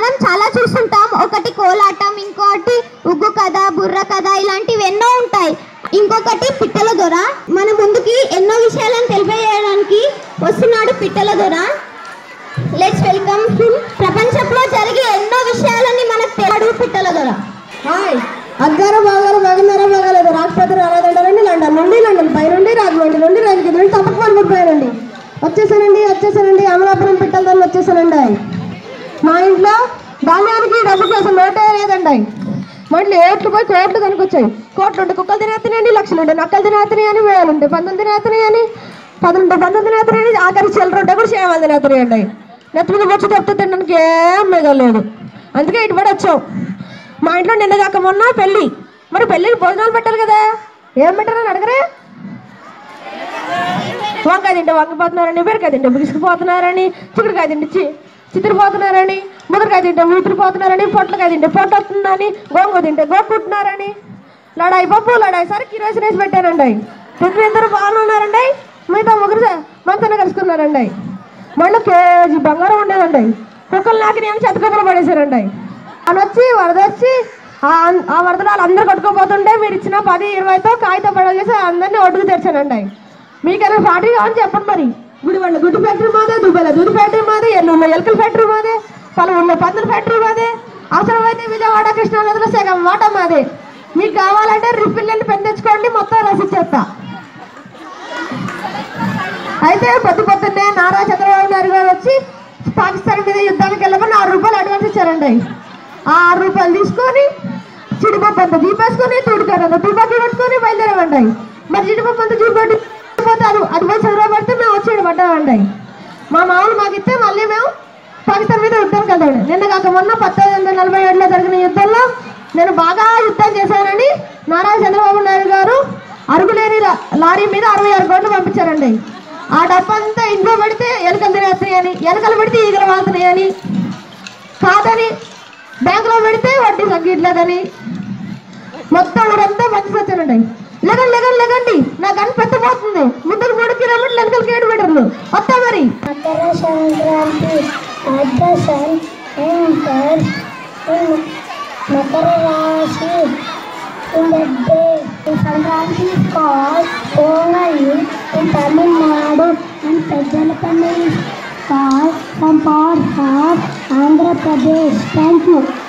మనం చాలా చూస్తుంటాం ఒకటి కోలాటం ఇంకోటి ఉగ్గు కథ బుర్ర కథ ఇలాంటివి ఎన్నో ఉంటాయి ఇంకొకటి పిట్టల దొర మన ముందుకి ఎన్నో విషయాలను తెలియజేయడానికి వస్తున్నాడు పిట్టల దొర లెట్స్ వెల్కమ్ హిమ్ ప్రపంచంలో జరిగే ఎన్నో విషయాలని మనకు తెలియడు పిట్టల దొర హాయ్ అగ్గారు బాగారు బాగున్నారా బాగాలేదు రాష్ట్రపతి రాలేదంటారండి లండన్ నుండి లండన్ పై నుండి రాజమండ్రి నుండి రాజకీయ నుండి తప్పకుండా పోయానండి వచ్చేసానండి వచ్చేసానండి అమలాపురం పిట్టలతో వచ్చేసానండి మా ఇంట్లో ధాన్యానికి డబ్బు కోసం నోటే లేదండి మళ్ళీ ఏట్లు పోయి కోట్లు కనుకొచ్చాయి కోట్లు ఉంటే కుక్కలు తినేస్తున్నాయండి లక్షలు ఉంటే నక్కలు తినేస్తున్నాయి అని వేలు ఉంటే పంతొమ్మిది తినేస్తున్నాయి అని పదకొండు పంతొమ్మిది తినేస్తున్నాయి అని ఆఖరి చిల్లర ఉంటే కూడా సేవలు తినేస్తున్నాయండి నెత్తి మీద వచ్చి తప్పితే తినడానికి ఏం మిగలేదు అందుకే ఇటు పడి వచ్చాం మా ఇంట్లో నిన్న కాక మొన్న పెళ్ళి మరి పెళ్ళికి భోజనాలు పెట్టాలి కదా ఏం పెట్టారని అడగరే వంకాయ తింటే వంకపోతున్నారని బీరకాయ తింటే బిగుసుకుపోతున్నారని చిక్కుడుకాయ తింటే చి చిత్రిపోతున్నారని ముదరకాయ తింటే ఊపిరిపోతున్నారని పొట్లకాయ తింటే పొట్ట వస్తుందని గోంగూర తింటే గోక్కుంటున్నారని లడాయి పప్పు లడాయి సరికి ఈరోజు వేసి పెట్టానండి తిరిగి ఇద్దరు బాగున్నారండి మిగతా ముగ్గురు మంచన కలుసుకున్నారండి మళ్ళీ కేజీ బంగారం ఉండేదండి కుక్కలు నాకి నేను చెత్తకుక్కలు పడేశారండి అని వచ్చి వరద వచ్చి ఆ- ఆ వరదలు అందరు కొట్టుకోపోతుంటే మీరు ఇచ్చిన పది ఇరవైతో కాగితం పడవ చేసి అందరినీ ఒడ్డుకు తెచ్చానండి మీకైనా పార్టీ కావాలని చెప్పండి మరి గుడి వాళ్ళ గుడ్డు ఫ్యాక్టరీ మాదే దుబాయ్లో దూది ఫ్యాక్టరీ మాదే ఎన్నున్న ఎలకల ఫ్యాక్టరీ మాదే పలు ఉన్న పందుల ఫ్యాక్టరీ మాదే అవసరమైతే విజయవాడ కృష్ణానదిలో సగం వాటా మాదే మీకు కావాలంటే రిఫిల్ని పెన్ తెచ్చుకోండి మొత్తం రసిచ్చేస్తా అయితే పొద్దు పొద్దున్నే నారా చంద్రబాబు నాయుడు గారు వచ్చి పాకిస్తాన్ మీద యుద్ధానికి వెళ్ళమని ఆరు రూపాయలు అడ్వాన్స్ ఇచ్చారండి ఆ ఆరు రూపాయలు తీసుకొని చిడిపప్పు అంతా దీపేసుకొని తుడికాడు తుపాకీ పట్టుకొని బయలుదేరామండి మరి చిడిపప్పు అంతా చూపెట్టి పోతే అది అది పోయి చదువు పడితే మేము వచ్చి పడ్డామండి మా మామూలు మాకు ఇస్తే మళ్ళీ మేము పాకిస్తాన్ మీద యుద్ధానికి వెళ్తామండి నిన్న కాక మొన్న పంతొమ్మిది వందల నలభై ఏడులో జరిగిన యుద్ధంలో నేను బాగా యుద్ధం చేశానని నారా చంద్రబాబు నాయుడు గారు అరుగులేని లా- లారీ మీద అరవై ఆరు కోట్లు పంపించారండి ఆ డబ్బంతా ఇంట్లో పెడితే ఎలుకలు తినేస్తున్నాయని ఎలుకలు పెడితే ఈగలు వాళ్తున్నాయని కాదని బ్యాంకులో పెడితే వడ్డీ తగ్గట్లేదని మొత్తం ఊరంతా మంచి వచ్చానండి లెగండి లెగండి లెగండి నా గన్ పెట్టబోతుంది ముందుకు మూడు కిలోమీటర్లు వెనకలకి ఏడు మీటర్లు వస్తా మరి మకర సంక్రాంతి అడ్రసన్ ఎంటర్స్ ఇన్ మకర రాశి in the day in Sankranti is called Pongali in Tamil Nadu and Pejalapalli is called some parts of Andhra Pradesh. Thank you.